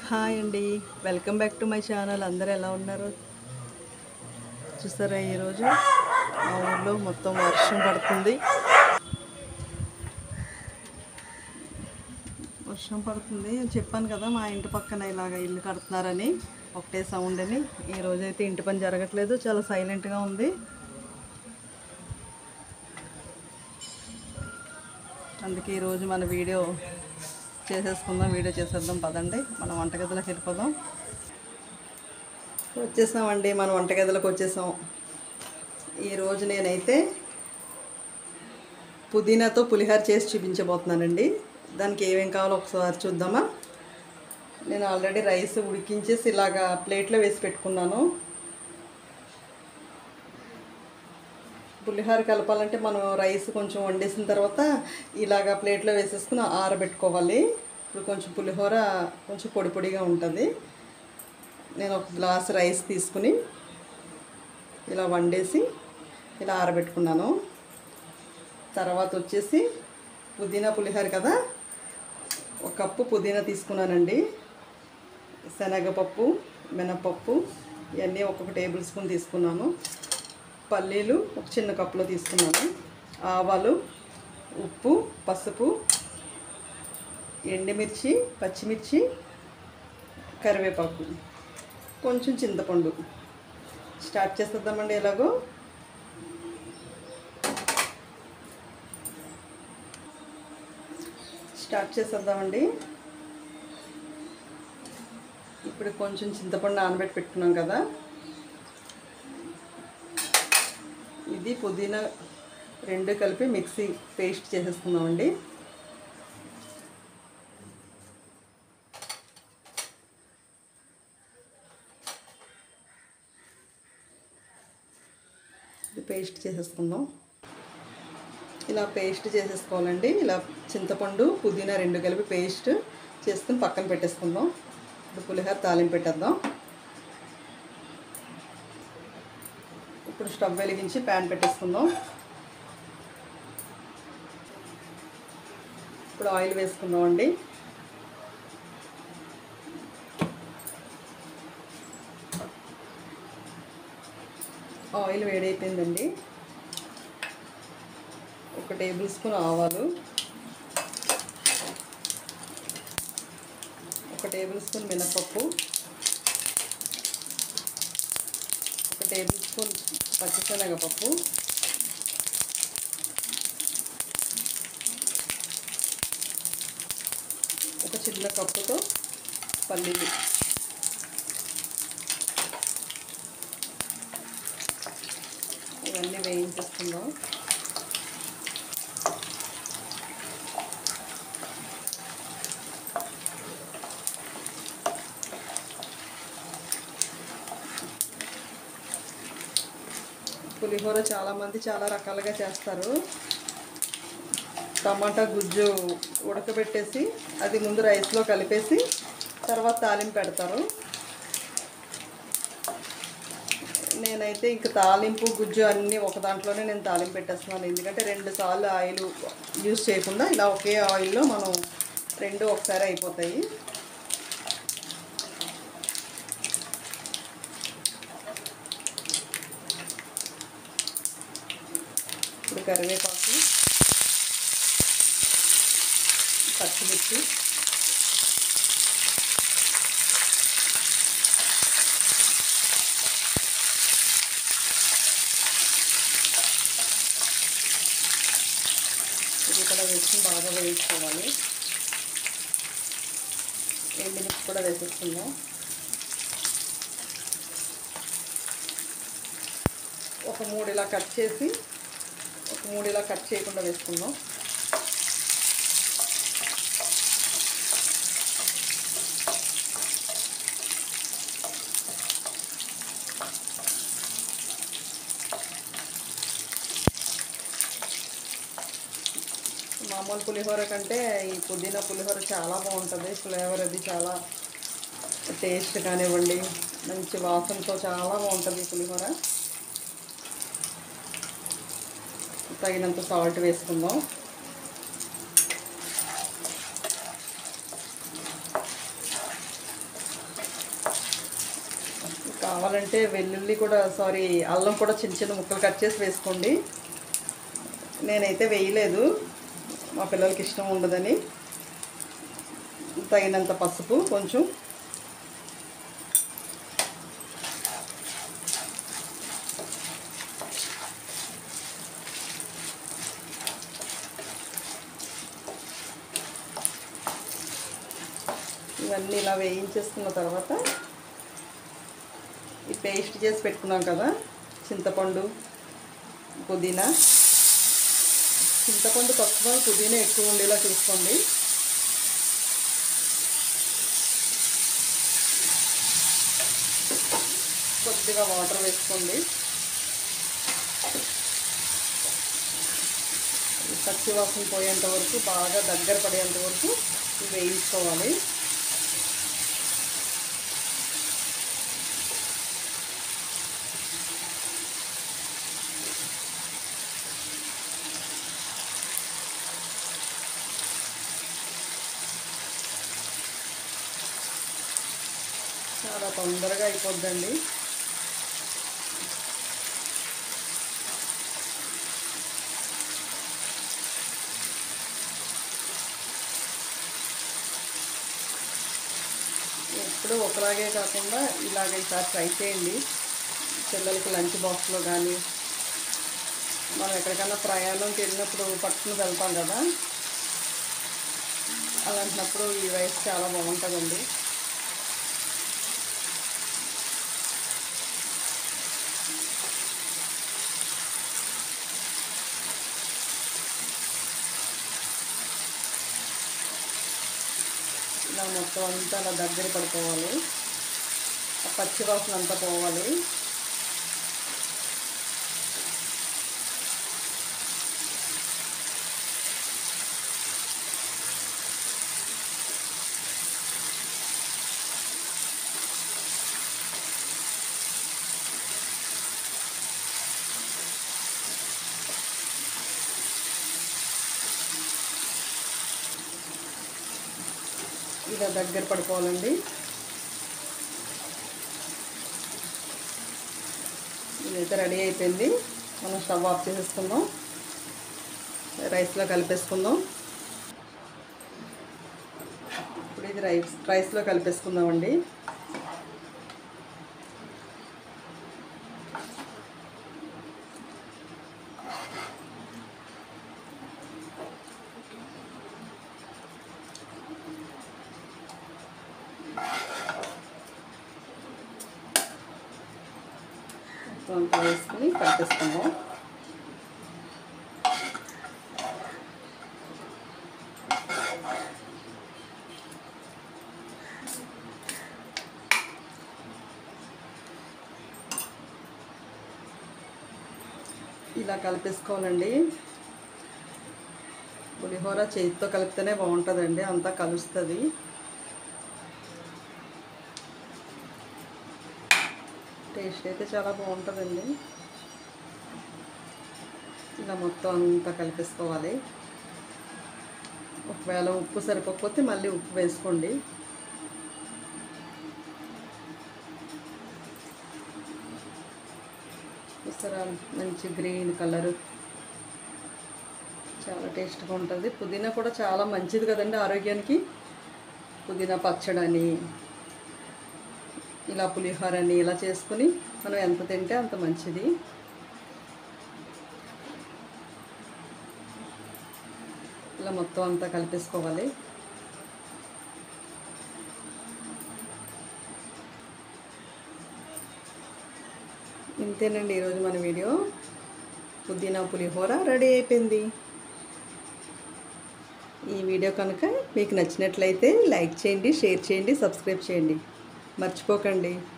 hi అండి welcome back to my channel అందరూ ఎలా ఉన్నారు చూసారా ఈరోజు మా ఊర్లో మొత్తం వర్షం పడుతుంది వర్షం పడుతుంది చెప్పాను కదా మా ఇంటి పక్కన ఇలాగ ఇల్లు కడుతున్నారని ఒకటే సౌండ్ అని ఈ రోజైతే ఇంటి పని జరగట్లేదు చాలా సైలెంట్గా ఉంది అందుకే ఈరోజు మన వీడియో చేసేసుకుందాం వీడియో చేసేద్దాం పదండి మనం వంటగదిలోకి వెళ్ళిపోదాం వచ్చేసామండి మన వంటగదిలోకి వచ్చేసాం ఈరోజు నేనైతే పుదీనాతో పులిహోర చేసి చూపించబోతున్నానండి దానికి ఏమేం కావాలో ఒకసారి చూద్దామా నేను ఆల్రెడీ రైస్ ఉడికించేసి ఇలాగా ప్లేట్లో వేసి పెట్టుకున్నాను పులిహోర కలపాలంటే మనం రైస్ కొంచెం వండేసిన తర్వాత ఇలాగా ప్లేట్లో వేసేసుకుని ఆరబెట్టుకోవాలి ఇప్పుడు కొంచెం పులిహోర కొంచెం పొడి పొడిగా ఉంటుంది నేను ఒక గ్లాస్ రైస్ తీసుకుని ఇలా వండేసి ఇలా ఆరబెట్టుకున్నాను తర్వాత వచ్చేసి పుదీనా పులిహోర కదా ఒక కప్పు పుదీనా తీసుకున్నానండి శనగపప్పు మినపప్పు ఇవన్నీ ఒక్కొక్క టేబుల్ స్పూన్ తీసుకున్నాను పల్లీలు ఒక చిన్న కప్పులో తీసుకున్నాను ఆవాలు ఉప్పు పసుపు ఎండుమిర్చి పచ్చిమిర్చి కరివేపాకు కొంచెం చింతపండు స్టార్ట్ చేసేద్దామండి ఎలాగో స్టార్ట్ చేసేద్దామండి ఇప్పుడు కొంచెం చింతపండు నానబెట్టి పెట్టుకున్నాం కదా ఇది పుదీనా రెండు కలిపి మిక్సీ పేస్ట్ చేసేసుకుందామండి ఇది పేస్ట్ చేసేసుకుందాం ఇలా పేస్ట్ చేసేసుకోవాలండి ఇలా చింతపండు పుదీనా రెండు కలిపి పేస్ట్ చేసుకుని పక్కన పెట్టేసుకుందాం ఇప్పుడు పులిహోర తాలింపు పెట్టేద్దాం ఇప్పుడు స్టవ్ వెలిగించి ప్యాన్ పెట్టేసుకుందాం ఇప్పుడు ఆయిల్ వేసుకుందాం అండి ఆయిల్ వేడైపోయిందండి ఒక టేబుల్ స్పూన్ ఆవాలు ఒక టేబుల్ స్పూన్ మినపప్పు ఒక టేబుల్ స్పూన్ పచ్చిశనగపప్పు ఒక చిన్న కప్పుతో పల్లీలు ఇవన్నీ వేయించేసుకుందాం పులిహోర చాలామంది చాలా రకాలుగా చేస్తారు టమాటా గుజ్జు ఉడకబెట్టేసి అది ముందు రైస్లో కలిపేసి తర్వాత తాలింపు పెడతారు నేనైతే ఇంక తాలింపు గుజ్జు అన్నీ ఒక దాంట్లోనే నేను తాలింపు పెట్టేస్తున్నాను ఎందుకంటే రెండు సార్లు ఆయిల్ యూజ్ చేయకుండా ఇలా ఒకే ఆయిల్లో మనం రెండు ఒకసారి అయిపోతాయి ఇప్పుడు కరివేపాకు పచ్చిమిర్చి ఇది కూడా వేసి బాగా వేయించుకోవాలి ఎండుమిర్చి కూడా వేసేసుకుందాం ఒక మూడు ఇలా కట్ చేసి ఒక మూడు ఇలా కట్ చేయకుండా వేసుకుందాం మామూలు పులిహోర కంటే ఈ పుదీనా పులిహోర చాలా బాగుంటుంది ఫ్లేవర్ అది చాలా టేస్ట్ కానివ్వండి మంచి వాసనతో చాలా బాగుంటుంది ఈ పులిహోర తగినంత సాల్ట్ వేసుకుందాం కావాలంటే వెల్లుల్లి కూడా సారీ అల్లం కూడా చిన్న చిన్న ముక్కలు కట్ చేసి వేసుకోండి నేనైతే వేయలేదు మా పిల్లలకి ఇష్టం ఉండదని తగినంత పసుపు కొంచెం ఇవన్నీ ఇలా వేయించేసుకున్న తర్వాత ఈ పేస్ట్ చేసి పెట్టుకున్నాం కదా చింతపండు పుదీనా చింతపండు తక్కువ పుదీనా ఎక్కువ ఉండేలా చూసుకోండి కొద్దిగా వాటర్ వేసుకోండి ఈ పచ్చి వాసన పోయేంత వరకు బాగా దగ్గర పడేంత వరకు ఇవి వేయించుకోవాలి చాలా తొందరగా అయిపోద్దండి ఎప్పుడూ ఒకలాగే కాకుండా ఇలాగ ఈసారి ట్రై చేయండి పిల్లలకి లంచ్ బాక్స్లో కానీ మనం ఎక్కడికైనా ప్రయాణంకి వెళ్ళినప్పుడు పట్టుకుని వెళ్తాం కదా అలాంటినప్పుడు ఈ రైస్ చాలా బాగుంటుందండి ఇలా మొత్తం అంతా అలా దగ్గర పడిపోవాలి ఆ పచ్చి వాసన అంతా పోవాలి ఇలా దగ్గర పడిపోవాలండి ఇదైతే రెడీ అయిపోయింది మనం స్టవ్ ఆఫ్ చేసేసుకుందాం రైస్లో కలిపేసుకుందాం ఇప్పుడు ఇది రైస్ రైస్లో కలిపేసుకుందామండి మొత్తం అంతా వేసుకుని కలిపేసుకుందాం ఇలా కలిపేసుకోవాలండి పులిహోర చేతితో కలిపితేనే బాగుంటుందండి అంతా కలుస్తుంది టేస్ట్ అయితే చాలా బాగుంటుందండి ఇలా మొత్తం అంతా కలిపేసుకోవాలి ఒకవేళ ఉప్పు సరిపోకపోతే మళ్ళీ ఉప్పు వేసుకోండి చూసారా మంచి గ్రీన్ కలరు చాలా టేస్ట్గా ఉంటుంది పుదీనా కూడా చాలా మంచిది కదండి ఆరోగ్యానికి పుదీనా పచ్చడని ఇలా పులిహోరని ఇలా చేసుకుని మనం ఎంత తింటే అంత మంచిది ఇలా మొత్తం అంతా కలిపేసుకోవాలి ఇంతేనండి ఈరోజు మన వీడియో పుదీనా పులిహోర రెడీ అయిపోయింది ఈ వీడియో కనుక మీకు నచ్చినట్లయితే లైక్ చేయండి షేర్ చేయండి సబ్స్క్రైబ్ చేయండి మర్చిపోకండి